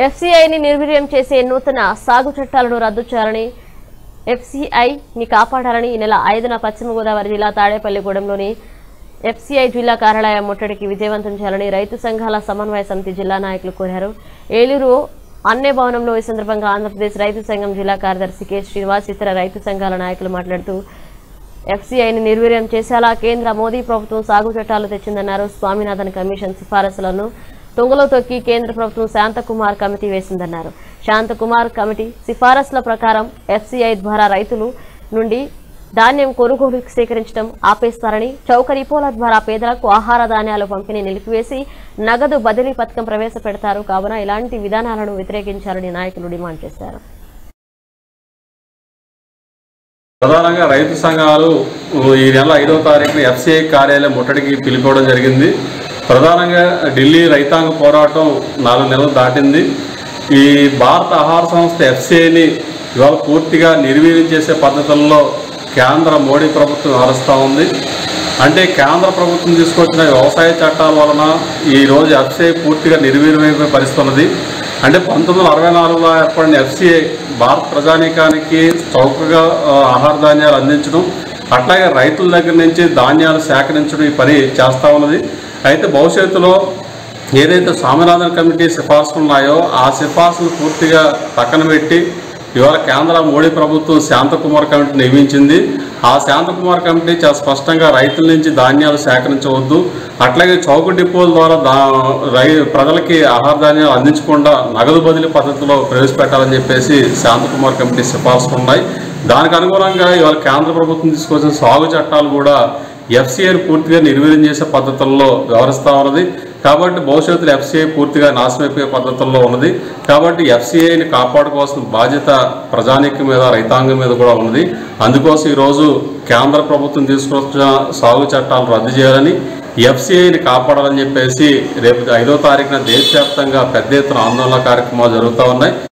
ఎఫ్సీఐని నిర్వీర్యం చేసే నూతన సాగు చట్టాలను రద్దు చేయాలని ఎఫ్సీఐని కాపాడాలని ఈ నెల ఐదున పశ్చిమ గోదావరి జిల్లా తాడేపల్లిగూడెంలోని ఎఫ్సీఐ జిల్లా కార్యాలయం ముట్టడికి విజయవంతం చేయాలని రైతు సంఘాల సమన్వయ సమితి జిల్లా నాయకులు కోరారు ఏలూరు అన్నే భవనంలో ఈ సందర్భంగా ఆంధ్రప్రదేశ్ రైతు సంఘం జిల్లా కార్యదర్శి కె శ్రీనివాస్ ఇతర రైతు సంఘాల నాయకులు మాట్లాడుతూ ఎఫ్సీఐని నిర్వీర్యం చేసేలా కేంద్ర మోదీ ప్రభుత్వం సాగు చట్టాలు తెచ్చిందన్నారు స్వామినాథన్ కమిషన్ సిఫారసులను తుంగలో తొక్కి కేంద్ర ప్రభుత్వం శాంతకుమార్ కమిటీ వేసిందన్నారు శాంతకుమార్ కమిటీ సిఫారసుల ప్రకారం ఎఫ్సీఐ ద్వారా రైతులు నుండి ధాన్యం కొనుగోలు సేకరించడం ఆపేస్తారని చౌక డిపోల ద్వారా పేదలకు ఆహార ధాన్యాలు పంపిణీ నిలిపివేసి నగదు బదిలీ పథకం ప్రవేశపెడతారు కావున ఇలాంటి విధానాలను వ్యతిరేకించాలని నాయకులు డిమాండ్ చేశారు ప్రధానంగా రైతు సంఘాలు ఈ నెల ఐదవ తారీఖున ఎఫ్సిఐ కార్యాలయం ముట్టడికి పిలిపోవడం జరిగింది ప్రధానంగా ఢిల్లీ రైతాంగ పోరాటం నాలుగు నెలలు దాటింది ఈ భారత ఆహార సంస్థ ఎఫ్సిఐని ఇవాళ పూర్తిగా నిర్వీర్యం చేసే పద్ధతుల్లో కేంద్ర మోడీ ప్రభుత్వం వ్యవహరిస్తూ ఉంది అంటే కేంద్ర ప్రభుత్వం తీసుకొచ్చిన వ్యవసాయ చట్టాల వలన ఈ రోజు ఎఫ్సిఐ పూర్తిగా నిర్వీర్యమైపోయే పరిస్థితి ఉన్నది అంటే పంతొమ్మిది వందల అరవై నాలుగులో ఏర్పడిన ఎఫ్సిఐ భారత ప్రజానీకానికి చౌకగా ఆ, ఆహార ధాన్యాలు అందించడం అట్లాగే రైతుల దగ్గర నుంచి ధాన్యాలు సేకరించడం ఈ పని చేస్తూ ఉన్నది అయితే భవిష్యత్తులో ఏదైతే స్వామినాథన్ కమిటీ సిఫార్సులు ఉన్నాయో ఆ సిఫార్సులు పూర్తిగా పక్కన పెట్టి ఇవాళ కేంద్ర మోడీ ప్రభుత్వం శాంతకుమార్ కమిటీ నియమించింది ఆ శాంతకుమార్ కమిటీ చాలా స్పష్టంగా రైతుల నుంచి ధాన్యాలు సేకరించవద్దు అట్లాగే చౌక డిపోల ద్వారా దా రై ప్రజలకి ఆహార ధాన్యాలు అందించకుండా నగదు బదిలీ పద్ధతిలో ప్రవేశపెట్టాలని చెప్పేసి శాంతకుమార్ కమిటీ సిఫార్సులు ఉన్నాయి దానికి అనుగుణంగా ఇవాళ కేంద్ర ప్రభుత్వం తీసుకొచ్చిన సాగు చట్టాలు కూడా ఎఫ్సీఐని పూర్తిగా నిర్వీర్యం చేసే పద్ధతుల్లో వ్యవహరిస్తూ ఉన్నది కాబట్టి భవిష్యత్తులో ఎఫ్సీఐ పూర్తిగా నాశనమైపోయే పద్ధతుల్లో ఉన్నది కాబట్టి ఎఫ్సీఐని కాపాడుకోవాల్సిన బాధ్యత ప్రజానీకం మీద రైతాంగం మీద కూడా ఉన్నది అందుకోసం ఈరోజు కేంద్ర ప్రభుత్వం తీసుకొచ్చిన సాగు చట్టాలు రద్దు చేయాలని ఎఫ్సీఐని కాపాడాలని చెప్పేసి రేపు ఐదో తారీఖున దేశవ్యాప్తంగా పెద్ద ఎత్తున ఆందోళన కార్యక్రమాలు జరుగుతూ ఉన్నాయి